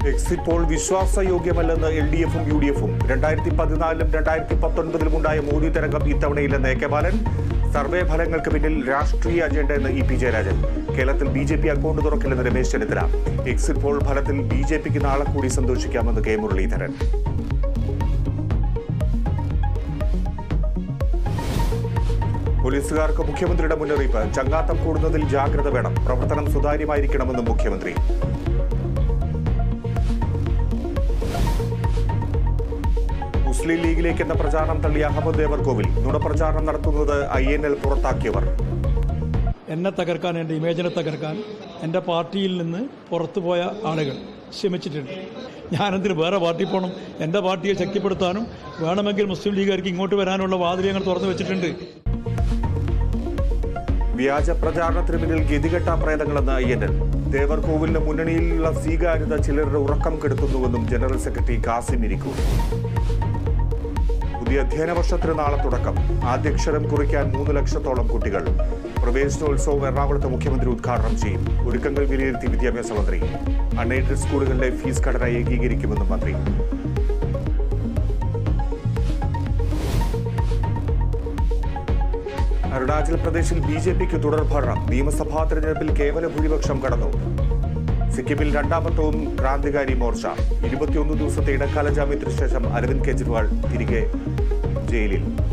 exit poll വിശ്വാസയോഗ്യമല്ലെന്ന് L D എഫും U D എഫും രണ്ടായിരത്തി പതിനാലിലും രണ്ടായിരത്തി പത്തൊൻപതിലും ഉണ്ടായ മോദി തരംഗം ഇത്തവണയില്ലെന്ന് എ കെ ബാലൻ സർവേ ഫലങ്ങൾക്ക് പിന്നിൽ രാഷ്ട്രീയ അജണ്ട എന്ന് ഇ പി ജയരാജൻ കേരളത്തിൽ ബി ജെ പി അക്കൗണ്ട് തുറക്കില്ലെന്ന് രമേശ് ചെന്നിത്തല എക്സിറ്റ് പോൾ ഫലത്തിൽ ബി ജെ പിക്ക് നാളെ കൂടി സന്തോഷിക്കാമെന്ന് കെ മുരളീധരൻ പോലീസുകാർക്ക് മുഖ്യമന്ത്രിയുടെ മുന്നറിയിപ്പ് ചങ്ങാത്തം കൂടുന്നതിൽ ജാഗ്രത വേണം പ്രവർത്തനം സുതാര്യമായിരിക്കണമെന്നും മുഖ്യമന്ത്രി മുസ്ലിം ലീഗിലേക്ക് എന്ന പ്രചാരണം തള്ളിയ അഹമ്മദ് ദേവർകോവിൽ നുണപ്രചാരണം നടത്തുന്നത് ഐ എൻ എൽ പുറത്താക്കിയവർ എന്നെ തകർക്കാൻ എൻ്റെ ഇമേജിനെ തകർക്കാൻ എൻ്റെ പാർട്ടിയിൽ നിന്ന് പുറത്തു പോയ ആളുകൾ ശ്രമിച്ചിട്ടുണ്ട് ഞാനെന്തിന് വേറെ പാർട്ടി പോകണം എൻ്റെ പാർട്ടിയെ ശക്തിപ്പെടുത്താനും വേണമെങ്കിൽ മുസ്ലിം ലീഗുകാർക്ക് ഇങ്ങോട്ട് വരാനുള്ള വാതിൽ ഞങ്ങൾ തുറന്നു വെച്ചിട്ടുണ്ട് വ്യാജ പ്രചാരണത്തിന് പിന്നിൽ ഗതികെട്ട പ്രേതങ്ങളെന്ന് ഐ എൻ എൽ ദേവർകോവിലിന് മുന്നണിയിലുള്ള സ്വീകാര്യത ചിലരുടെ ഉറക്കം കെടുത്തുന്നുവെന്നും ജനറൽ സെക്രട്ടറി കാസിം ഇരിക്കൂ പുതിയ അധ്യയന വർഷത്തിന് നാളെ തുടക്കം ആദ്യക്ഷരം കുറിക്കാൻ മൂന്ന് ലക്ഷത്തോളം കുട്ടികൾ പ്രവേശനോത്സവം എറണാകുളത്ത് മുഖ്യമന്ത്രി ഉദ്ഘാടനം ചെയ്യും ഒരുക്കങ്ങൾ വിലയിരുത്തി വിദ്യാഭ്യാസ മന്ത്രി അൺഎയ്ഡഡ് സ്കൂളുകളിലെ ഫീസ് ഘടന ഏകീകരിക്കുമെന്നും മന്ത്രി അരുണാചൽ പ്രദേശിൽ ബി ജെ പിക്ക് തുടർഭരണം നിയമസഭാ തെരഞ്ഞെടുപ്പിൽ കേവല ഭൂരിപക്ഷം കടന്നു സിക്കിമിൽ രണ്ടാമത്തവും ക്രാന്തികാരി മോർച്ച ഇരുപത്തിയൊന്ന് ദിവസത്തെ ഇടക്കാല ജാമ്യത്തിനു ശേഷം അരവിന്ദ് കെജ്രിവാൾ തിരികെ ജയിലിൽ